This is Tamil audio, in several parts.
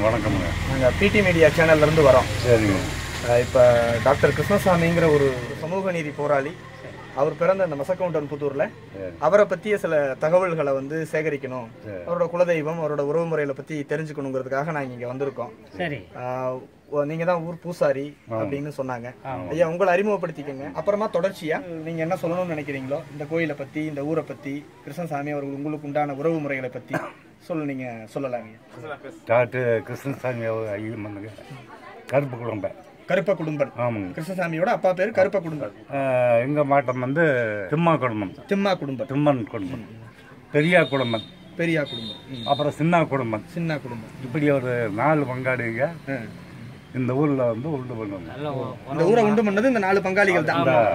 வணக்கம்ங்க நாங்கள் பிடி மீடியா சேனல்லேருந்து வரோம் சரிங்க இப்போ டாக்டர் கிருஷ்ணசாமிங்கிற ஒரு சமூக நீதி போராளி அவர் பிறந்த அந்த மசக்கவுண்டன் புத்தூரில் சரி. அவரை பற்றிய சில தகவல்களை வந்து சேகரிக்கணும் சரி. அவரோட குலதெய்வம் அவரோட உறவு முறைகளை பற்றி தெரிஞ்சுக்கணுங்கிறதுக்காக நாங்கள் இங்கே வந்திருக்கோம் சரி நீங்கள் தான் ஊர் பூசாரி அப்படின்னு சொன்னாங்க ஐயா உங்களை அறிமுகப்படுத்திக்கங்க அப்புறமா தொடர்ச்சியா நீங்க என்ன சொல்லணும்னு நினைக்கிறீங்களோ இந்த கோயிலை பத்தி இந்த ஊரை பத்தி கிருஷ்ணசாமி அவர்கள் உங்களுக்கு உண்டான உறவு முறைகளை பத்தி சொல்ல நீங்க சொல்லலாங்க டாக்டர் கிருஷ்ணசாமி அவர் ஐயம் வந்துங்க கருப்பு குடும்பம் கருப்ப குடும்பம் ஆமாங்க கிருஷ்ணசாமியோட அப்பா பேரு கருப்ப குடும்பம் ஆஹ், எங்க மாட்டம் வந்து திம்மா குடும்பம் திம்மா குடும்பம் திம்மன் குடும்பம் பெரியா குடும்பம் பெரியா குடும்பம் ம். அப்புறம் சின்ன குடும்பம் சின்ன குடும்பம் இப்படி ஒரு நாலு பங்காளிங்க ஆ. இந்த ஊர்ல வந்து உண்டு பண்ணுவாங்க இந்த ஊரை உண்டு பண்ணது இந்த நாலு பங்காளிகள் தான் இந்த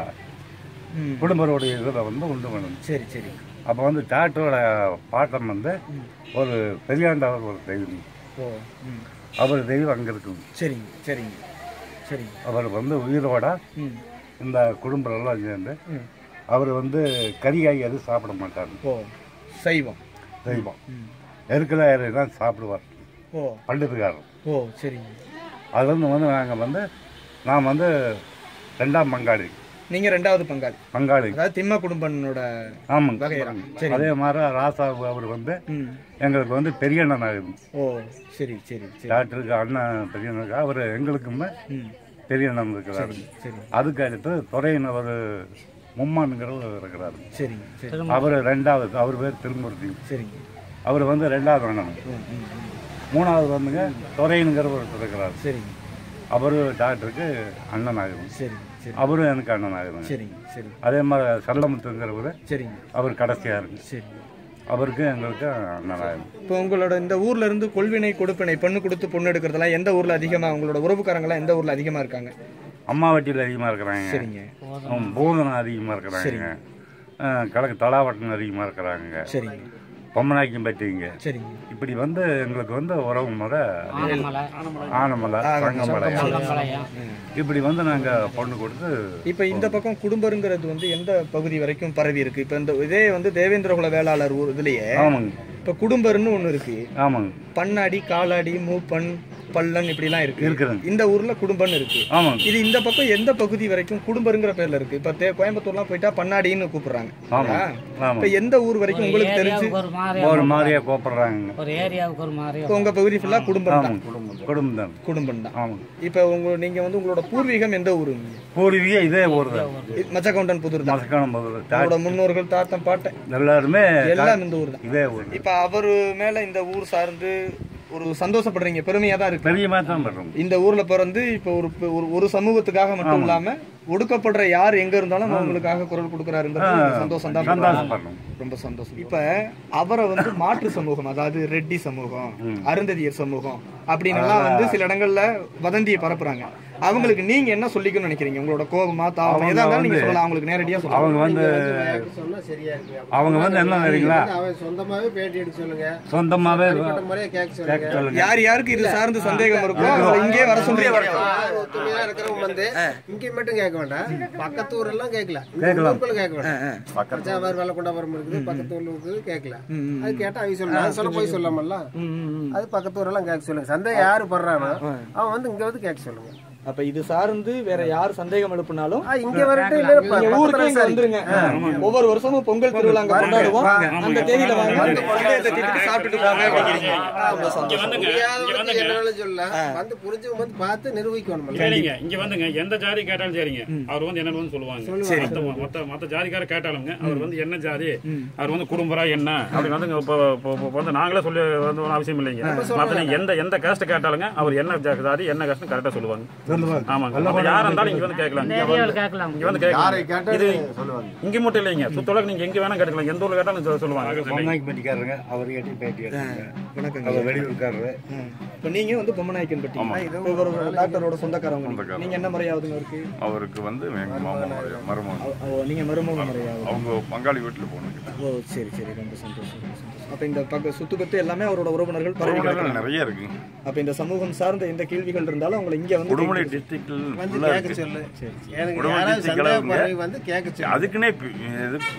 ம். குடும்பருடைய இதில் வந்து உண்டு பண்ணணும் சரி சரி அப்போ வந்து டாக்டரோட பாட்டம் வந்து ஒரு பெரியாண்டவர் ஒரு தெய்வம் ஓ ம். அவர் தெய்வம் அங்கே இருக்குங்க சரிங்க சரிங்க சரிங்க அவர் வந்து உயிரோட ம் இந்த குடும்பம் எல்லாம் சேர்ந்து ம். அவர் வந்து கறிகாய் எதுவும் சாப்பிட மாட்டார் ஓ சைவம் தெய்வம் ம். எருக்கல தான் சாப்பிடுவார் ஓ பண்டிதக்காரர் ஓ சரிங்க அதுலேருந்து வந்து நாங்கள் வந்து நான் வந்து ரெண்டாம் பங்காளி நீங்க ரெண்டாவது பங்காளி பங்காளி அதாவது திம்ம குடும்பனோட ஆமாங்க வகையறாங்க சரி அதே மாதிரி ராசா அவர் வந்து ம் எங்களுக்கு வந்து பெரிய அண்ணன் ஆகுது ஓ சரி சரி சரி டாக்டருக்கு அண்ணன் பெரிய அண்ணனுக்கு அவர் எங்களுக்குமே ம் பெரிய அண்ணன் இருக்கிறாரு சரி அதுக்கு அடுத்து துறையின் அவர் மும்மானுங்கிறவர் இருக்கிறாரு சரிங்க சரி அவர் ரெண்டாவது அவர் பேர் திருமூர்த்தி சரிங்க அவர் வந்து ரெண்டாவது அண்ணன் ம் ம் ம். மூணாவது வந்துங்க துறையினுங்கிறவர் இருக்கிறார் சரிங்க அவரு டாக்டருக்கு அண்ணன் ஆகுது சரிங்க சரி அவரும் எனக்கு அண்ணன் ஆகுதுங்க சரிங்க சரி அதே மாதிரி செல்லமுத்துங்கிறவர் சரிங்க அவர் கடைசியாக இருக்கு சரிங்க அவருக்கு எங்களுக்கு அண்ணன் ஆகுது இப்போ உங்களோட இந்த ஊர்ல இருந்து கொள்வினை கொடுப்பினை பொண்ணு கொடுத்து பொண்ணு எடுக்கிறதெல்லாம் எந்த ஊர்ல அதிகமா உங்களோட உறவுக்காரங்களாம் எந்த ஊர்ல அதிகமா இருக்காங்க அம்மா வட்டியில் அதிகமாக இருக்கிறாங்க சரிங்க அவன் பூதனம் அதிகமாக இருக்கிறாங்க அஹ் கிழக்கு தலாவட்டம் அதிகமாக இருக்கிறாங்க சரிங்க பொம்மநாய்க்கும் பட்டிங்க சரிங்க இப்படி வந்து எங்களுக்கு வந்து உறவு முறை ஆனமலை ஆனமலை தங்கமலை பழையம் இப்படி வந்து நாங்கள் பொண்ணு கொடுத்து இப்போ இந்த பக்கம் குடும்பருங்கிறது வந்து எந்த பகுதி வரைக்கும் பரவி இருக்கு இப்போ இந்த இதே வந்து தேவேந்திரகுல வேளாளர் ஊர் இதுலயே ஆமாங்க இப்போ குடும்பர்னு ஒன்று இருக்கு ஆமாங்க பண்ணாடி காலாடி மூப்பன் பள்ளன் இப்படிலாம் இருக்கு இருக்குதுங்க இந்த ஊர்ல குடும்பம்னு இருக்கு ஆமாங்க இது இந்த பக்கம் எந்த பகுதி வரைக்கும் குடும்பருங்கிற பேர்ல இருக்கு இப்ப தே- கோயம்புத்தூர்லாம் போயிட்டா பண்ணாடின்னு கூப்பிடுறாங்க ஆமாங்க இப்ப ஆமாங்க எந்த ஊர் வரைக்கும் உங்களுக்கு தெரிஞ்சு ஏரியாவுக்கு ஒரு மாதிரி ஒரு மாதிரியா கூப்பிடுறாங்க ஒரு ஏரியாவுக்கு ஒரு மாதிரி இப்ப உங்க பகுதி ஃபுல்லா குடும்பம் தான் ஆமாங்க குடும்பம் குடும்பம் தான் குடும்பம் தான் ஆமாங்க இப்ப உங்க நீங்க வந்து உங்களோட பூர்வீகம் எந்த ஊருங்க பூர்வீக இதே ஊர் தான் இது மச்சக்கவுண்டன் புதூர் தான் மசக்கானம் போது உங்களோட முன்னோர்கள் தாத்தன் பாட்டன் எல்லாருமே எல்லாம் இந்த ஊர் தான் இதே ஊர் இப்ப அவரு மேல இந்த ஊர் சார்ந்து ஒரு சந்தோஷப்படுறீங்க பெருமையா தான் இருக்கு பெரிய மாதிரி தான் பண்ணுறோம் இந்த ஊர்ல பிறந்து இப்ப ஒரு ஒரு- ஒரு சமூகத்துக்காக மட்டும் இல்லாம ஒடுக்கப்படுற யார் எங்க இருந்தாலும் அவங்களுக்காக குரல் கொடுக்கறாருங்கிறது சந்தோஷம் தான் சந்தோஷம் பண்ணுறோம் ரொம்ப சந்தோஷம் இப்ப அவரை வந்து மாற்று சமூகம் அதாவது ரெட்டி சமூகம் அருந்ததியர் சமூகம் அப்படின்னு எல்லாம் வந்து சில இடங்கள்ல வதந்தியை பரப்புறாங்க அவங்களுக்கு நீங்க என்ன சொல்லிக்கணும்னு நினைக்கிறீங்க உங்களோட கோபமா தாவம் எதா இருந்தாலும் நீங்க சொல்லலாம் அவங்களுக்கு நேரடியா சொல்லலாம் அவங்க வந்து சொன்னா சரியா இருக்கு அவங்க வந்து என்ன நினைக்கிறீங்களா அவன் சொந்தமாவே பேட்டி எடுக்க சொல்லுங்க சொந்தமாவே தனிப்பட்ட முறையா கேட்க சொல்லுங்க கேட்க சொல்லுங்க யார் யாருக்கு இது சார்ந்து சந்தேகம் இருக்கோ அவங்களை இங்கே வர சொல்றீங்க யார் ஒத்துமையா இருக்கிறவங்க வந்து இங்க மட்டும் கேட்க வேண்டாம் பக்கத்து ஊர் எல்லாம் கேட்கல கேட்கலாம். ஊருக்குள்ள கேட்க வேண்டாம் பக்கத்தாவர் வெள்ளக்கொண்டாபுரம் இருக்குது பக்கத்து ஊர்ல இருக்குது கேட்கல அது கேட்டா அவங்க சொல்லலாம் அது சொல்ல போய் சொல்லாமல்ல அது பக்கத்து ஊரெல்லாம் கேட்க சொல்லுங்க சந்தேகம் யாரு படுறானோ அவன் வந்து இங்க வந்து கேட்க சொல்லுங்க அப்ப இது சார்ந்து வேற யார் சந்தேகம் எழுப்பினாலும் ஆ, இங்க வரட்டும் இல்ல நீங்க ஊருக்கே இங்க வந்துருங்க ஒவ்வொரு வருஷமும் பொங்கல் திருவிழா அங்க கொண்டாடுவோம் அந்த தேதியில வாங்க சந்தேகத்தை தீர்த்துட்டு சாப்பிட்டுட்டு போங்க அப்படிங்கிறீங்க ரொம்ப சந்தோஷம் புரியாதவனுக்கு என்னாலும் சொல்லலாம் வந்து புரிஞ்சவங்க வந்து பார்த்து நிரூபிக்கணும் சரிங்க இங்க வந்துங்க எந்த ஜாதி கேட்டாலும் சரிங்க அவர் வந்து என்னன்னு வந்து சொல்லுவாங்க மத்த மத்த மத்த ஜாதிக்கார கேட்டாலுங்க அவர் வந்து என்ன ஜாதி அவர் வந்து குடும்பரா என்ன அப்படின்னு வந்து இங்க இப்போ- இப்போ- இப்போ வந்து நாங்களே சொல்லி வந்து ஒண்ணும் அவசியம் இல்லைங்க மத்த நீங்க எந்த எந்த கேஸ்ட் கேட்டாலுங்க அவர் என்ன ஜா- ஜாதி என்ன கேஸ்ட் கரெக்டா சொல்லுவாங்க ஆமாங்க மத்த யாரா இருந்தாலும் இங்க வந்து கேட்கலாம் இங்க வந்து- ஏரியாவில் கேட்கலாம் இங்க வந்து கேட்கலாம் இது இங்க மட்டும் இல்லைங்க சுத்தளவுக்கு நீங்க எங்க வேணா கேட்டுக்கலாம் எந்த ஊர்ல கேட்டாலும் சொ- சொல்லுவாங்க பொம்நாய்க்கு பட்டிக்காரங்க அவர் கேட்டி பேட்டி எடுத்தாங்க வணக்கங்க அவர் வெளியூர்காரரு இப்ப நீங்க வந்து பொம்மநாயக்கன் பட்டி இப்ப ஒரு டாக்டரோட சொந்தக்காரவங்க நீங்க என்ன முறையாவதுங்க இருக்கு அவருக்கு வந்து எங்க மாமா முறையா மருமகன் ஓ, ஓ, நீங்க மருமக முறையாவது அவங்க பங்காளி வீட்டில் போனது ஓ சரி சரி ரொம்ப சந்தோஷம் ரொம்ப சந்தோஷம். அப்ப இந்த பக்க சுத்துக்கத்து எல்லாமே அவரோட உறவினர்கள் பரவி உறவினர்கள் கிடக்குறாங்க. நிறைய இருக்கு அப்ப இந்த சமூகம் சார்ந்த எந்த கேள்விகள் இருந்தாலும் அவங்களை இங்க வந்து உடுமலை கேட்க- டிஸ்ட்ரிக்டில் வந்து ஃபுல்லாக கேட்க இருக்கு சொல்லு எனக்கு உடம்பு யாராவது டிஸ்ட்ரிக்ட் சந்தேக அளவுங்க. பறவை வந்து கேட்க சொல்லு அதுக்குன்னே பி- இது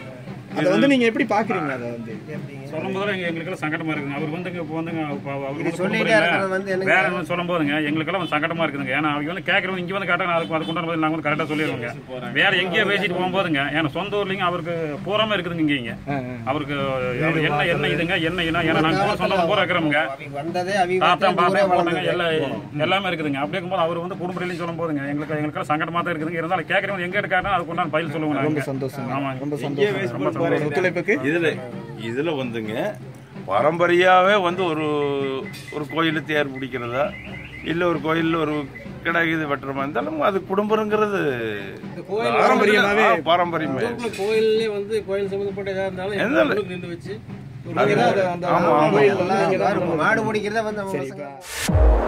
அதை வந்து நீங்க எப்படி பாக்குறீங்க அதை வந்து சொல்லும் போது எங்க எங்களுக்கெல்லாம் சங்கடமா இருக்குங்க அவர் வந்துங்க இப்போ வந்துங்க இப்போ அவர் வந்து சொல்லிட்டே குடும்பம் இருக்கிறது இல்ல. வந்து எனக்கு வேற என்ன சொல்லும் போதுங்க எங்களுக்கெல்லாம் சங்கடமா இருக்குதுங்க ஏன்னா அவங்க வந்து கேட்கறவங்க இங்க வந்து கரெக்டாக அதுக்கு அதுக்கு உண்டான பதில் நாங்க வந்து கரெக்டாக சொல்லிடுவோங்க வேற எங்கேயோ பேசிட்டு போகும்போதுங்க ஏன்னா சொந்த ஊர்லயும் அவருக்கு பூராம இருக்குதுங்க இங்க இங்க அவருக்கு அவர் என்ன என்ன இதுங்க என்ன என்ன ஏன்னா நாங்க பூரா சொந்தம் பூரா இருக்கிறோமுங்க அவங்க வந்ததே அவங்க தாத்தா வந்து ஊரே பாப்பா போனாங்க வளர்ந்தது. எல்லாம் எல்லாமே இருக்குதுங்க அப்படி இருக்கும்போது அவர் வந்து குடும்பத்திலையும் சொல்லும் போதுங்க எங்களுக்கு எங்களுக்கு சங்கடமா தான் இருக்குதுங்க இருந்தாலும் கேட்கறவங்க எங்க இருக்காருன்னா அதுக்கு உண்டான பதில் சொல்லுவாங்க ரொம்ப நாங்க. சந்தோஷம் ஆமாங்க. ரொம்ப சந்தோஷம் ரொம்ப உங்களோட ஒத்துழைப்புக்கு இதுல இதுல வந்துங்க பாரம்பரியாவே வந்து ஒரு ஒரு கோயில தேர் பிடிக்கிறதா இல்ல ஒரு கோயில்ல ஒரு கிடா இது வெட்டுறமா இருந்தாலும் அது குடும்பங்கிறது பாரம்பரியமாவே ஆ, பாரம்பரியமே கோயிலே வந்து கோயில் சம்பந்தப்பட்ட எதா இருந்தாலும் எந்த- எங்களுக்கு நின்று வச்சு நீங்க தான் அதை அந்த ஆமா, ஆமா. கோயில்ல வந்து நீங்க தான் மாடு பிடிக்கிறத வந்து அவங்க சரி பசங்க இப்ப